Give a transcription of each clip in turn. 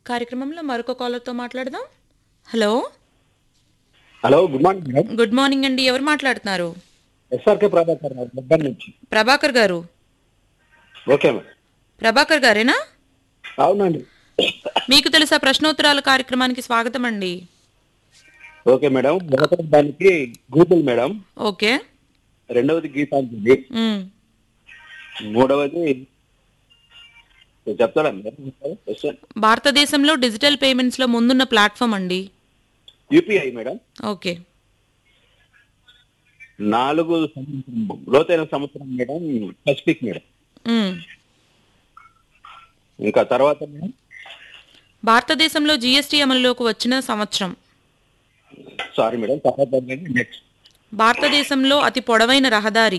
కార్యక్రమంలో మరొక కాలర్తో మాట్లాడదాం hello hello good morning madam good morning అండి ఎవరు మాట్లాడుతున్నారు ఎస్ఆర్కే ప్రభాకర్ రావు బొబ్బన్ నుంచి ప్రభాకర్ గారు ఓకే మేడం ప్రభాకర్ గారేనా అవునండి మీకు తెలుసా ప్రశ్నోత్తరాల కార్యక్రమానికి స్వాగతం అండి ఓకే మేడం మొదటి దానికి గూగుల్ మేడం ఓకే రెండవది గీతాంజలి మ్, మూడవది చెప్తాడా మేడం క్వశ్చన్ భారతదేశంలో డిజిటల్ పేమెంట్స్లో ముందున్న ప్లాట్ఫామ్ అండి యూపీఐ మేడం ఓకే నాలుగు సంవత్సరం లోతైన సంవత్సరం మేడం పసిఫిక్ మేడం మ్, ఇంకా తర్వాత మేడం భారతదేశంలో జీఎస్టీ అమలులోకి వచ్చిన సంవత్సరం సారీ మేడం తర్వాత నెక్స్ట్ భారతదేశంలో అతి పొడవైన రహదారి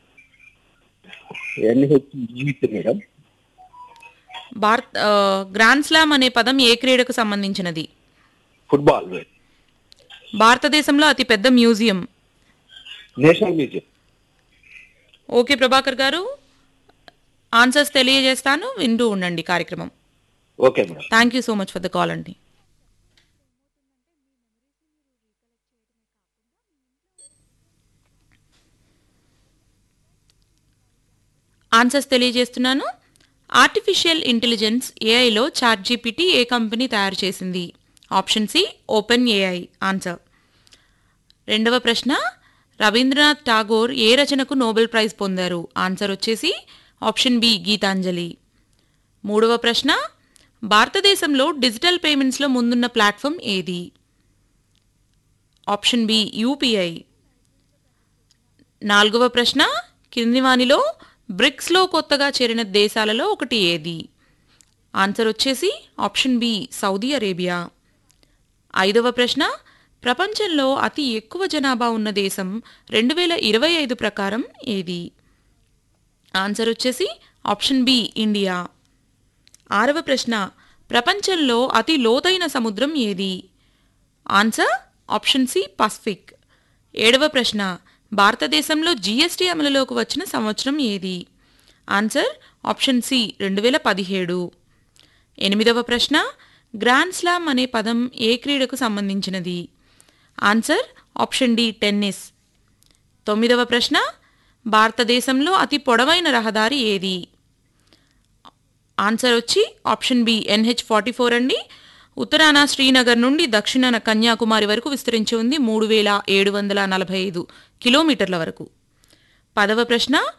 ఎన్హెచ్ జీవిత్ మేడం భారత్ ఆ, గ్రాండ్ స్లామ్ అనే పదం ఏ క్రీడకు సంబంధించినది ఫుట్బాల్ భారతదేశంలో అతి పెద్ద museum national museum okay Prabhakar garu answers తెలియజేస్తాను వింటూ ఉండండి కార్యక్రమం okay madam thank you so much for the call అండి ఆన్సర్స్ తెలియజేస్తున్నాను ఆర్టిఫిషియల్ ఇంటెలిజెన్స్ ఏఐలో చాట్ జీపీటీ ఏ కంపెనీ తయారు చేసింది option C open AI answer రెండవ ప్రశ్న రవీంద్రనాథ్ ఠాగోర్ ఏ రచనకు నోబెల్ ప్రైజ్ పొందారు ఆన్సర్ వచ్చేసి ఆప్షన్ బి గీతాంజలి మూడవ ప్రశ్న భారతదేశంలో డిజిటల్ పేమెంట్స్లో ముందున్న ప్లాట్ఫామ్ ఏది ఆప్షన్ బి యూపీఐ నాలుగవ ప్రశ్న కింది వానిలో బ్రిక్స్లో కొత్తగా చేరిన దేశాలలో ఒకటి ఏది ఆన్సర్ వచ్చేసి ఆప్షన్ బి సౌదీ అరేబియా ఐదవ ప్రశ్న ప్రపంచంలో అతి ఎక్కువ జనాభా ఉన్న దేశం రెండు వేల ఇరవై ఐదు ప్రకారం ఏది ఆన్సర్ వచ్చేసి ఆప్షన్ బి ఇండియా ఆరవ ప్రశ్న ప్రపంచంలో అతి లోతైన సముద్రం ఏది ఆన్సర్ ఆప్షన్ సి పసిఫిక్ ఏడవ ప్రశ్న భారతదేశంలో జీఎస్టీ అమలులోకి వచ్చిన సంవత్సరం ఏది ఆన్సర్ ఆప్షన్ సి రెండు వేల పదిహేడు ఎనిమిదవ ప్రశ్న గ్రాండ్ స్లామ్ అనే పదం ఏ క్రీడకు సంబంధించినది ఆన్సర్ ఆప్షన్ డి టెన్నిస్ తొమ్మిదవ ప్రశ్న భారతదేశంలో అతి పొడవైన రహదారి ఏది ఆన్సర్ వచ్చి option B NH forty four అండి ఉత్తరాన శ్రీనగర్ నుండి దక్షిణాన కన్యాకుమారి వరకు విస్తరించి ఉంది మూడు వేల ఏడు వందల నలభై ఐదు కిలోమీటర్ల వరకు పదవ ప్రశ్న